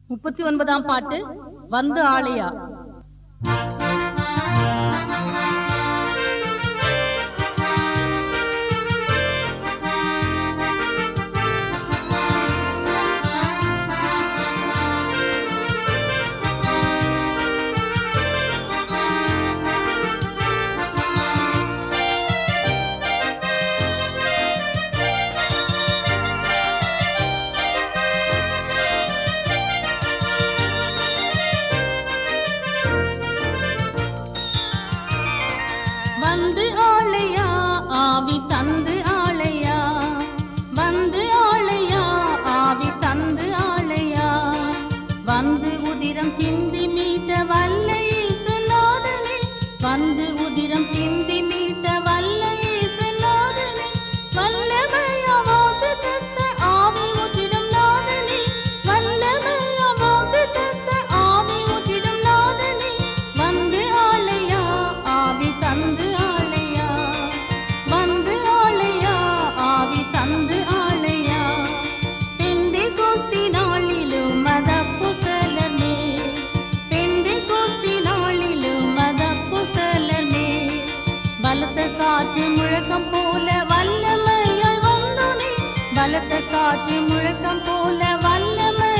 முப்பத்தி ஒன்பதாம் பாட்டு வந்து ஆளையா வந்து ஆளையா ஆவி தந்து ஆளையா வந்து ஆளையா ஆவி தந்து ஆளையா வந்து உதிரம் சிந்தி மீட்ட வல்லையே சுநாதனே வந்து உதிரம் சிந்தி மீட்ட வல்லையே சுநாதனே வல்லமையா வாக்கு தத்த ஆவி உதிரம் நாதனே வல்லமையா வாக்கு தத்த ஆவி உதிரம் நாதனே வந்து ஆளையா ஆவி தந்து ஆளையா வந்து ஆளையா ஆவி தந்து ஆளையா பெந்தை கோஸ்தி நாளிலும் மத புசலமே பெந்தை கோஸ்தி நாளிலும் மத புசலமே பலத்த காற்று முழக்கம் போல வல்லமையாய் வந்தோனே பலத்த காற்று முழக்கம் போல வல்லமை